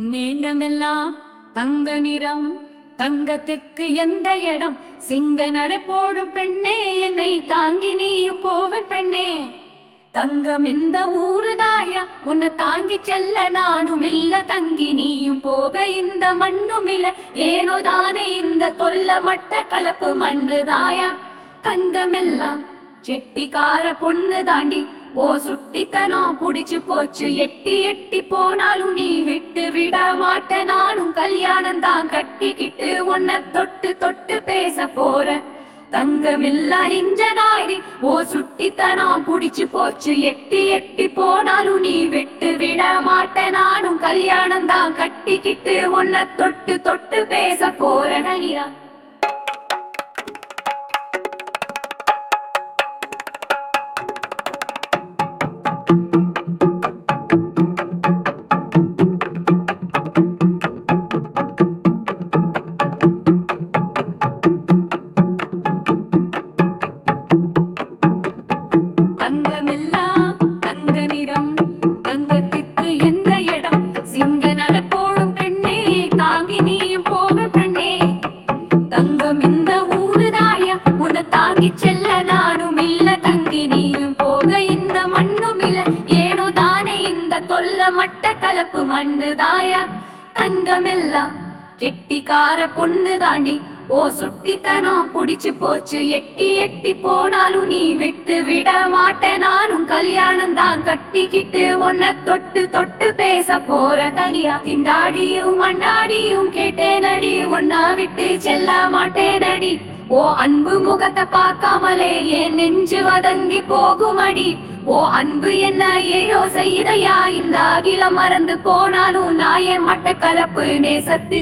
நீளமெல்லாம் தங்க நிறம் தங்கத்துக்கு எந்த இடம் சிங்க நடை போடும் பெண்ணே என்னை தாங்கி நீயும் போவ பெண்ணே தங்கம் இந்த ஊருதாயா உன்னை தாங்கி செல்ல நானும் இல்ல தங்கி நீயும் போக இந்த மண்ணும் இல்ல ஏனோ தானே இந்த தொல்ல மட்ட கலப்பு மண்ணுதாயா தங்கமெல்லாம் செட்டிக்கார பொண்ணு தாண்டி ஓ சுட்டித்தனம் புடிச்சு போச்சு எட்டி எட்டி போனாலும் நீ விட்டு விட மாட்ட நானும் கல்யாணம் தான் கட்டிக்கிட்டு உன்னை தொட்டு தொட்டு பேச போறேன் தங்கமில்லா இஞ்சனாயி ஓ சுட்டித்தனம் புடிச்சு போச்சு எட்டி எட்டி போனாலும் நீ விட்டு விட மாட்ட நானும் கல்யாணம் தான் கட்டிக்கிட்டு உன்னை தொட்டு தொட்டு பேச போறேன் ஐயா தங்கமெல்லாம் தங்க நிறம் தங்கத்திற்கு எந்த இடம் சிங்க நடப்போடும் பெண்ணே தாங்கி நீயும் போக பெண்ணே தங்கம் இந்த ஊருதாயா உன்னை தாங்கி செல்ல நானும் இல்ல தங்கி நீயும் போக இந்த மண்ணும் இல்ல ஏனோ தானே இந்த தொல்ல மட்ட கலப்பு மண்ணுதாயா தங்கமெல்லாம் கெட்டிக்கார பொண்ணு தாண்டி ஓ சுட்டித்தனம் புடிச்சு போச்சு எட்டி எட்டி போனாலும் நீ விட்டு விட மாட்ட நானும் கல்யாணம் தான் கட்டிக்கிட்டு உன்னை தொட்டு தொட்டு பேச போற தனியா திண்டாடியும் மண்ணாடியும் கேட்டேனடி உன்னை விட்டு செல்ல மாட்டேனடி ஓ அன்பு முகத்தை பார்க்காமலே என் நெஞ்சு வதங்கி போகுமடி ஓ அன்பு என்ன ஏயோ செய்தையா இந்த அகிலம் மறந்து போனாலும் நான் என் மட்ட கலப்பு நேசத்து